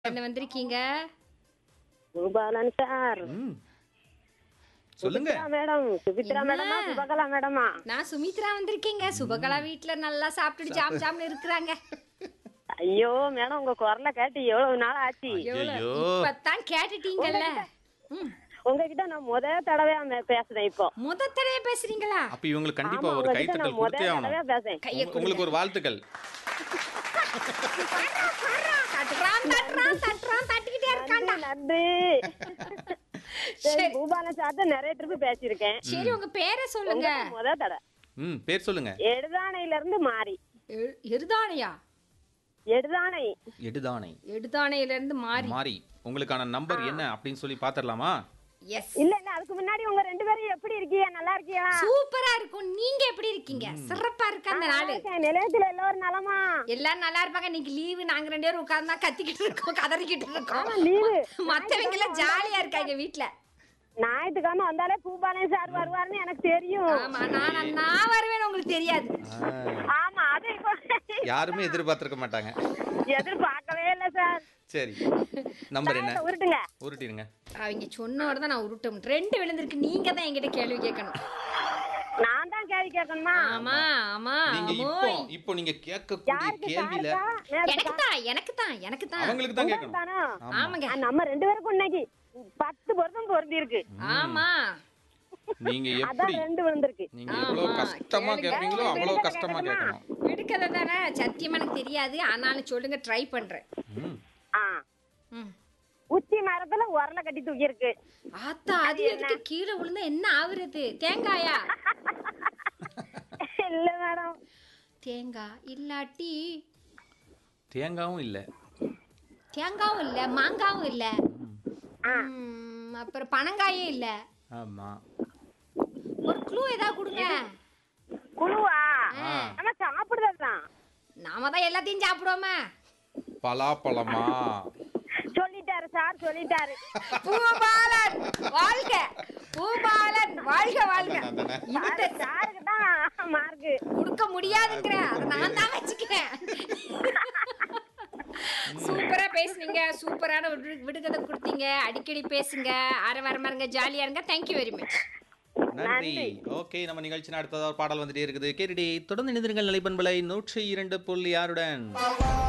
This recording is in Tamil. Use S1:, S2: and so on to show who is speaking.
S1: என்ன வந்திருக்கீங்க
S2: பூபாலன் சார்
S3: ம். சொல்லுங்க
S2: சுபித்ரா மேடம் சுபித்ரா மேடமா சுபகலா மேடமா
S1: நான் சுமித்ரா வந்திருக்கீங்க சுபகலா வீட்ல நல்லா சாப்பிட்டுட்டு ஜாம் ஜாம்னு இருக்கிறாங்க
S2: ஐயோ மேடம் உங்க குரலை கேட்டு எவ்வளவு நாள் ஆச்சு
S1: எவ்வளவு
S3: ஐயோ.
S1: இப்பதான் கேட்டுட்டீங்கல்ல ம்.
S2: உங்ககிட்ட நான் முத தடவையா மே- பேசுறேன் இப்போ
S1: முத தடவை பேசுறீங்களா
S3: அப்ப இவங்களுக்கு கண்டிப்பா
S2: ஆமா
S3: ஒரு
S2: உங்ககிட்ட
S3: கைத்தட்டல்
S2: நான் முத
S3: கொடுத்தே
S2: தடவையா
S3: ஆகணும்
S2: பேசுறேன்
S1: கையை
S3: உங்க- உங்களுக்கு ஒரு வாழ்த்துக்கள்
S1: தட்டுறான் தட்டுறான் தட்டுறான் தட்டிக்கிட்டே இருக்கான்டா
S2: நன்றி சரி
S1: சரி.
S2: பூபாலன் சார்ட்ட நிறைய ட்ரிப் பேசியிருக்கேன்
S1: சரி உங்க பேரை சொல்லுங்க
S2: உங்ககிட்ட முத தடவை
S3: ம் பேர் சொல்லுங்க
S2: எடுதானையில இருந்து மாறி
S1: எ- எருதானையா
S2: எடுதானை
S3: எடுதானை
S1: எடுதானையில இருந்து மாறி
S3: மாறி உங்களுக்கான நம்பர் என்ன அப்படின்னு சொல்லி பாத்திரலாமா
S1: எஸ்
S2: இல்ல இல்ல அதுக்கு முன்னாடி உங்க ரெண்டு பேரும் எப்படி இருக்கீங்க நல்லா இருக்கீங்களா
S1: சூப்பரா இருக்கும் நீங்க எப்படி இருக்கீங்க சிறப்பா இருக்கு அந்த நாளு
S2: இருக்கேன். நிலையத்துல எல்லாரும் நலமா
S1: எல்லாரும் நல்லா இருப்பாங்க இன்னைக்கு லீவு நாங்க ரெண்டு பேரும் உட்கார்ந்தா கத்திக்கிட்டு இருக்கோம் கதறிக்கிட்டு இருக்கோம்
S2: ஆமா, leave.
S1: மத்தவங்க எல்லாம் ஜாலியா இருக்காங்க வீட்ல
S2: ஞாயிற்றுக்கிழமை வந்தாலே பூபாலன் சார் வருவாருன்னு எனக்கு தெரியும்
S1: ஆமா நான் நான் வருவேன்னு உங்களுக்கு தெரியாது
S2: ஆமா அது இப்போ
S3: யாருமே எதிர்பார்த்திருக்க மாட்டாங்க
S2: எதிர்பார்க்கவே இல்ல சார்
S3: சரி நம்பர் என்ன
S2: சாயத்தை உருட்டுங்க
S3: உருட்டிடுங்க
S1: அவங்க சொன்னோட தான் நான் உருட்டும் ரெண்டு விழுந்திருக்கு நீங்க தான் என்கிட்ட கேள்வி கேட்கணும்
S2: நான் தான் கேள்வி கேட்கணுமா
S1: ஆமா ஆமா
S3: நீங்க இப்போ
S1: ஆமோய்.
S3: இப்போ நீங்க கேட்கக்கூடிய
S2: யாருக்கு
S3: கேள்வியில
S2: சாருக்கா? மேடத்துக்கா?
S1: எனக்கு தான் எனக்கு தான் எனக்கு தான்
S3: அவங்களுக்கு தான்
S2: உங்களுக்கு
S3: கேட்கணும்
S2: தானா?
S3: ஆமா.
S1: ஆமாங்க
S2: ஆ, நம்ம ரெண்டு பேருக்கும் இன்னைக்கு பத்து பொருத்தம் பொருந்தி இருக்கு
S1: ஆமா
S3: நீங்க எப்படி
S2: அதான் ரெண்டு விழுந்திருக்கு
S3: நீங்க எவ்வளவு
S1: ஆமா.
S3: கஷ்டமா
S1: கேளுங்க.
S3: கேட்பீங்களோ அவ்வளவு
S2: கேளுங்க,
S3: கஷ்டமா
S2: கேட்கணுமா?
S3: கேட்கணும்
S1: விடுக்கதை தானே சத்தியமா எனக்கு தெரியாது ஆனாலும் சொல்லுங்க ட்ரை பண்றேன்
S3: ம்.
S2: ஆ
S1: ம்.
S2: உச்சி மரத்துல உரலை கட்டி தூக்கி இருக்கு
S1: ஆத்தா அது எதுக்கு கீழே விழுந்தா என்ன ஆகுறது தேங்காயா
S2: இல்ல மேடம்
S1: தேங்காய் இல்லாட்டி
S3: தேங்காவும் இல்ல
S1: தேங்காவும் இல்ல மாங்காவும் இல்ல ம், அப்புறம் பனங்காயும் இல்ல
S3: ஆமா
S1: ஒரு க்ளூ ஏதாவது கொடுங்க
S2: குழுவா
S1: ஆ.
S2: நம்ம சாப்பிடுறதுதான்
S1: நாம தான் எல்லாத்தையும் சாப்பிடுவோமே
S3: பலாப்பழமா
S2: சொல்லிட்டாரு சார் சொல்லிட்டாரு
S1: பூபாலன் வாழ்க பூபாலன் வாழ்க வாழ்க
S3: அதானே?
S1: இந்த
S2: சாருக்கு தான் மார்க்கு
S1: கொடுக்க முடியாதுங்கிற அதை நான் தான் வச்சுக்கிறேன் சூப்பரா பேசுனீங்க சூப்பரான விடு- விடுகதை கொடுத்தீங்க அடிக்கடி பேசுங்க அரை வர இருங்க ஜாலியா இருங்க தேங்க்யூ வெரி மச்
S3: நன்றி ஓகே நம்ம நிகழ்ச்சி அடுத்ததா ஒரு பாடல் வந்துட்டே இருக்குது கேட்டுடி தொடர்ந்து இணைந்திருங்கள் நிலைப்பண்பலை நூற்றி இரண்டு புள்ளி ஆறுடன்